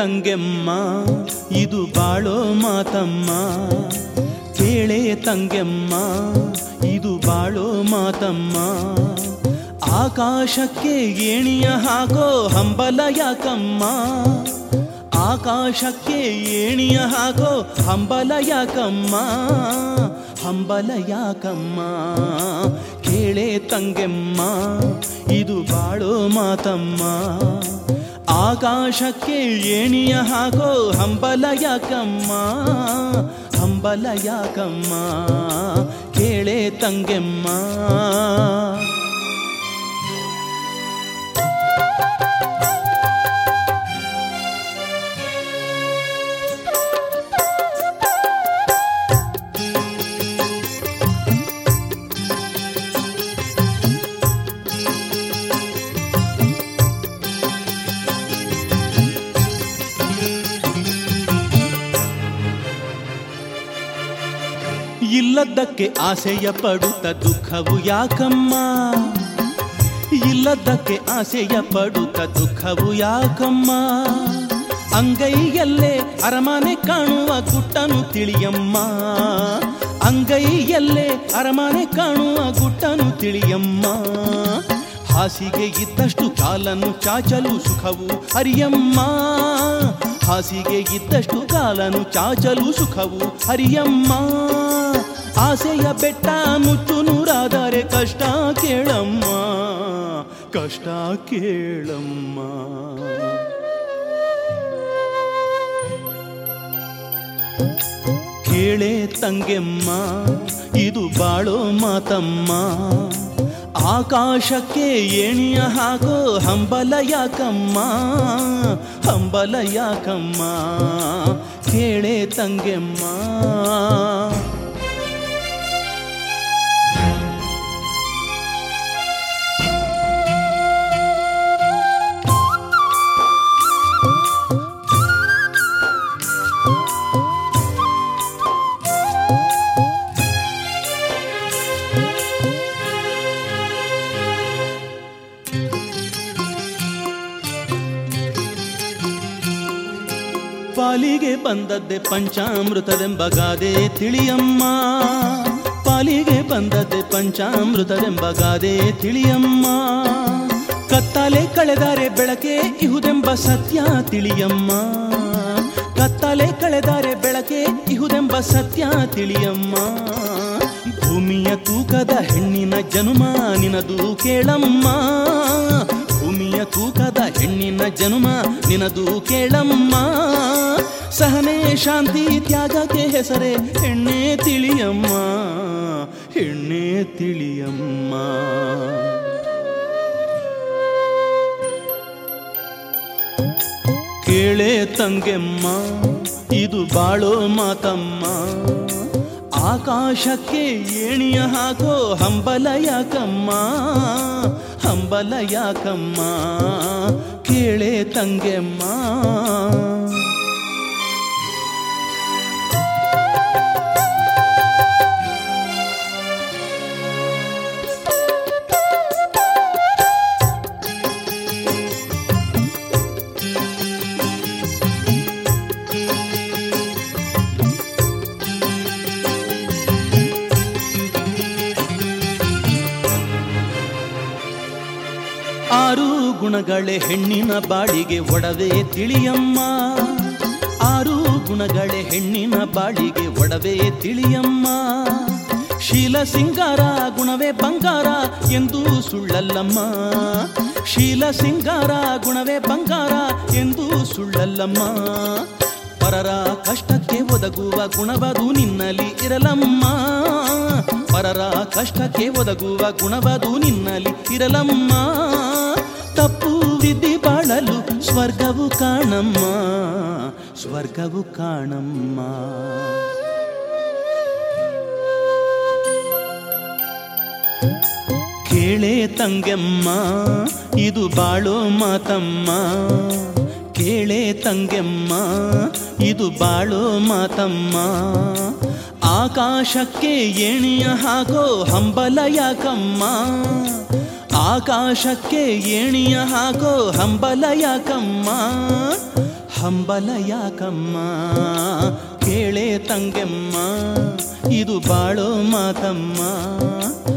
ತಂಗೆಮ್ಮ ಇದು ಬಾಳೋ ಮಾತಮ್ಮ ಕೇಳೆ ತಂಗೆಮ್ಮ ಇದು ಬಾಳೋ ಮಾತಮ್ಮ ಆಕಾಶಕ್ಕೆ ಏಣಿಯ ಹಾಕೋ ಹಂಬಲ ಯಾಕಮ್ಮ ಆಕಾಶಕ್ಕೆ ಏಣಿಯ ಹಾಕೋ ಹಂಬಲ ಯಾಕಮ್ಮ ಹಂಬಲ ಯಾಕಮ್ಮ ಕೇಳೆ ತಂಗೆಮ್ಮ ಇದು ಬಾಳೋ ಮಾತಮ್ಮ ಆಕಾಶಕ್ಕೆ ಏಣಿಯ ಹಾಕೋ ಹಂಬಲ ಯಾಕಮ್ಮ ಹಂಬಲ ಯಾಕಮ್ಮ ಕೇಳೆ ತಂಗೆಮ್ಮ ಇಲ್ಲದ್ದಕ್ಕೆ ಆಸೆಯ ಪಡುತ್ತ ದುಃಖವು ಯಾಕಮ್ಮ ಇಲ್ಲದ್ದಕ್ಕೆ ಆಸೆಯ ಪಡುತ್ತ ದುಃಖವು ಯಾಕಮ್ಮ ಅಂಗೈಯಲ್ಲೇ ಅರಮನೆ ಕಾಣುವ ಗುಟ್ಟನು ತಿಳಿಯಮ್ಮ ಅಂಗೈಯಲ್ಲೇ ಅರಮನೆ ಕಾಣುವ ಗುಟ್ಟನು ತಿಳಿಯಮ್ಮ ಹಾಸಿಗೆ ಇದ್ದಷ್ಟು ಕಾಲನ್ನು ಚಾಚಲು ಸುಖವು ಹರಿಯಮ್ಮ ಹಾಸಿಗೆ ಇದ್ದಷ್ಟು ಕಾಲನು ಚಾಚಲು ಸುಖವು ಹರಿಯಮ್ಮ ಆಸೆಯ ಬೆಟ್ಟ ಮುಚ್ಚು ನೂರಾದರೆ ಕಷ್ಟ ಕೇಳಮ್ಮ ಕಷ್ಟ ಕೇಳಮ್ಮ ಕೇಳೆ ತಂಗೆಮ್ಮ ಇದು ಬಾಳೋ ಮಾತಮ್ಮ ಆಕಾಶಕ್ಕೆ ಏಣಿಯ ಹಾಕೋ ಹಂಬಲ ಯಾಕಮ್ಮ ಹಂಬಲ ಯಾಕಮ್ಮ ಕೇಳೆ ತಂಗೆಮ್ಮ ಪಾಲಿಗೆ ಬಂದದ್ದೆ ಪಂಚಾಮೃತವೆಂಬ ಗಾದೆ ತಿಳಿಯಮ್ಮ ಪಾಲಿಗೆ ಬಂದದ್ದೆ ಪಂಚಾಮೃತವೆಂಬ ಗಾದೆ ತಿಳಿಯಮ್ಮ ಕತ್ತಲೆ ಕಳೆದರೆ ಬೆಳಕೆ ಇಹುದೆಂಬ ಸತ್ಯ ತಿಳಿಯಮ್ಮ ಕತ್ತಲೆ ಕಳೆದರೆ ಬೆಳಕೆ ಇಹುದೆಂಬ ಸತ್ಯ ತಿಳಿಯಮ್ಮ ಭೂಮಿಯ ತೂಕದ ಹೆಣ್ಣಿನ ಜನುಮ ನಿನದು ಕೇಳಮ್ಮ ಭೂಮಿಯ ತೂಕದ ಹೆಣ್ಣಿನ ಜನುಮ ನಿನದು ಕೇಳಮ್ಮ ಸಹನೆ ಶಾಂತಿ ತ್ಯಾಗಕ್ಕೆ ಹೆಸರೇ ಹೆಣ್ಣೆ ತಿಳಿಯಮ್ಮ ಹೆಣ್ಣೆ ತಿಳಿಯಮ್ಮ ಕೇಳೆ ತಂಗೆಮ್ಮ ಇದು ಬಾಳೋ ಮಾತಮ್ಮ ಆಕಾಶಕ್ಕೆ ಏಣಿಯ ಹಾಕೋ ಹಂಬಲ ಯಾಕಮ್ಮ ಹಂಬಲ ಯಾಕಮ್ಮ ಕೇಳೆ ತಂಗೆಮ್ಮ ಆರು ಗುಣಗಳೇ ಹೆಣ್ಣಿನ ಬಾಳಿಗೆ ಒಡವೆ ತಿಳಿಯಮ್ಮ ಆರು ಗುಣಗಳೇ ಹೆಣ್ಣಿನ ಬಾಳಿಗೆ ಒಡವೆ ತಿಳಿಯಮ್ಮ ಶೀಲ ಸಿಂಗಾರ ಗುಣವೇ ಬಂಗಾರ ಎಂದು ಸುಳ್ಳಲ್ಲಮ್ಮ ಶೀಲ ಸಿಂಗಾರ ಗುಣವೇ ಬಂಗಾರ ಎಂದು ಸುಳ್ಳಲ್ಲಮ್ಮ ಪರರ ಕಷ್ಟಕ್ಕೆ ಒದಗುವ ಗುಣವದು ನಿನ್ನಲ್ಲಿ ಇರಲಮ್ಮ ಪರರ ಕಷ್ಟಕ್ಕೆ ಒದಗುವ ಗುಣವದು ನಿನ್ನಲ್ಲಿ ಇರಲಮ್ಮ ತಪ್ಪು ವಿಧಿ ಬಾಳಲು ಸ್ವರ್ಗವು ಕಾಣಮ್ಮ ಸ್ವರ್ಗವು ಕಾಣಮ್ಮ ಕೇಳೆ ತಂಗೆಮ್ಮ ಇದು ಬಾಳೋ ಮಾತಮ್ಮ ಕೇಳೆ ತಂಗೆಮ್ಮ ಇದು ಬಾಳೋ ಮಾತಮ್ಮ ಆಕಾಶಕ್ಕೆ ಏಣಿಯ ಹಾಕೋ ಹಂಬಲ ಯಾಕಮ್ಮ ಆಕಾಶಕ್ಕೆ ಏಣಿಯ ಹಾಕೋ ಹಂಬಲ ಯಾಕಮ್ಮ ಹಂಬಲ ಯಾಕಮ್ಮ ಕೇಳೆ ತಂಗೆಮ್ಮ ಇದು ಬಾಳೋ ಮಾತಮ್ಮ